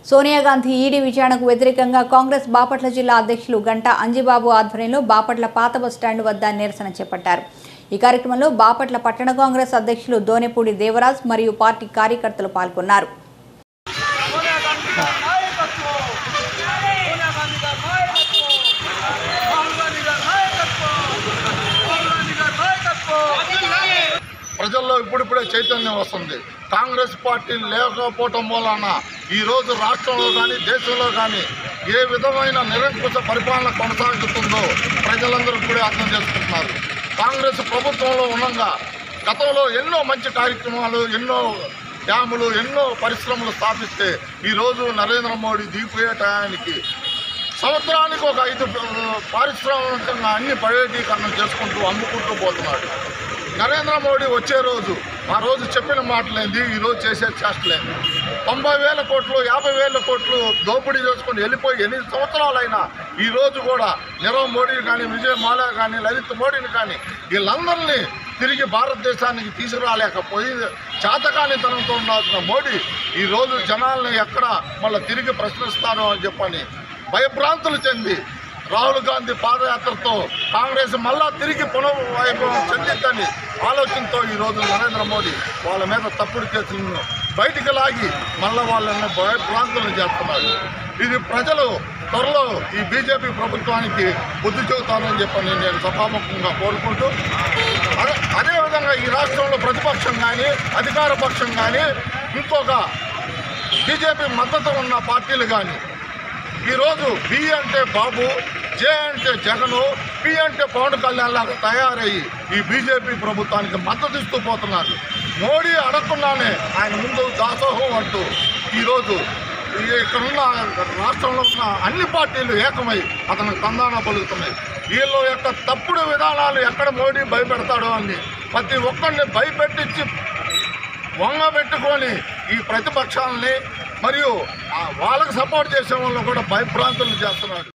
Sonia Gandhi ED విచారణకు వ్యతిరేకంగా కాంగ్రెస్ బాపట్ల జిల్లా అధ్యక్షులు గంటా అంజిబాబు ఆధ్వర్యంలో బాపట్ల పాత బస్టాండ్ వద్ద నిరసన చేపట్టారు ఈ కార్యక్రమంలో బాపట్ల పట్టణ కాంగ్రెస్ అధ్యక్షులు దోనెపూడి దేవరాజ్ మరియు పార్టీ కార్యకర్తలు పాల్గొన్నారు సోనియా గాంధీ గారి నాయకత్వం సోనియా గాంధీ గారి నాయకత్వం రాహుల్ గాంధీ గారి నాయకత్వం రాహుల్ గాంధీ గారి నాయకత్వం ప్రజల్లో ఇప్పుడిప్పుడే చైతన్యం వస్తుంది కాంగ్రెస్ పార్టీ లేకపోవటం వలన ఈరోజు రాష్ట్రంలో కానీ దేశంలో కానీ ఏ విధమైన నిరంకుశ పరిపాలన కొనసాగుతుందో ప్రజలందరూ కూడా అర్థం చేసుకుంటున్నారు కాంగ్రెస్ ప్రభుత్వంలో ఉండగా గతంలో ఎన్నో మంచి కార్యక్రమాలు ఎన్నో డ్యాములు ఎన్నో పరిశ్రమలు స్థాపిస్తే ఈరోజు నరేంద్ర మోడీ దిగిపోయే టయానికి సంవత్సరానికి ఒక ఐదు ఆ, పారిశ్రామికంగా అన్ని ప్రైవేటీకరణ చేసుకుంటూ అమ్ముకుంటూ పోతున్నాడు నరేంద్ర మోడీ వచ్చే రోజు ఆ రోజు చెప్పిన మాటలేంది ఈరోజు చేసే చేష్టలేంది తొంభై వేల కోట్లు యాభై వేల కోట్లు దోపిడీ చేసుకొని వెళ్ళిపోయి ఎన్ని సంవత్సరాలైనా ఈ రోజు కూడా నీరవ్ మోడీని కానీ విజయ్ మాల్యా కానీ లలిత్ మోడీని కానీ వీళ్ళందరినీ తిరిగి భారతదేశానికి తీసుకురాలేకపోయి చేతకానితనంతో ఉండాల్సిన మోడీ ఈ రోజు జనాల్ని ఎక్కడ మళ్ళీ తిరిగి ప్రశ్నిస్తారో అని చెప్పని భయభ్రాంతులు చెంది రాహుల్ గాంధీ పాదయాత్రతో కాంగ్రెస్ మళ్ళా తిరిగి పునర్వైభవం చెందిద్దని ఆలోచనతో ఈరోజు నరేంద్ర మోడీ వాళ్ళ మీద తప్పుడు కేసులను బయటికి లాగి మళ్ళా వాళ్ళని భయభ్రాంతులను చేస్తున్నారు ఇది ప్రజలు త్వరలో ఈ బీజేపీ ప్రభుత్వానికి బుద్ధి చెబుతానని చెప్పని నేను సభాముఖంగా కోరుకుంటూ అదే అదేవిధంగా ఈ రాష్ట్రంలో ప్రతిపక్షం కానీ అధికార పక్షం కానీ ఇంకొక బీజేపీ మద్దతు ఉన్న పార్టీలు కానీ ఈరోజు బి అంటే బాబు జే అంటే జగను పి అంటే పవన్ కళ్యాణ్ లాగా తయారయ్యి ఈ బీజేపీ ప్రభుత్వానికి మద్దతు ఇస్తూ పోతున్నారు మోడీ అడగకుండానే ఆయన ముందు దాసోహం అంటూ ఈరోజు ఈ ఇక్కడున్న రాష్ట్రంలో ఉన్న అన్ని పార్టీలు ఏకమై అతనికి కందాన పలుకుతున్నాయి వీళ్ళ యొక్క తప్పుడు విధానాలు ఎక్కడ మోడీ భయపెడతాడో అని ప్రతి ఒక్కరిని భయపెట్టించి వంగబెట్టుకొని ఈ ప్రతిపక్షాలని మరియు ఆ వాళ్ళకి సపోర్ట్ చేసే వాళ్ళు కూడా భయభ్రాంతులు చేస్తున్నారు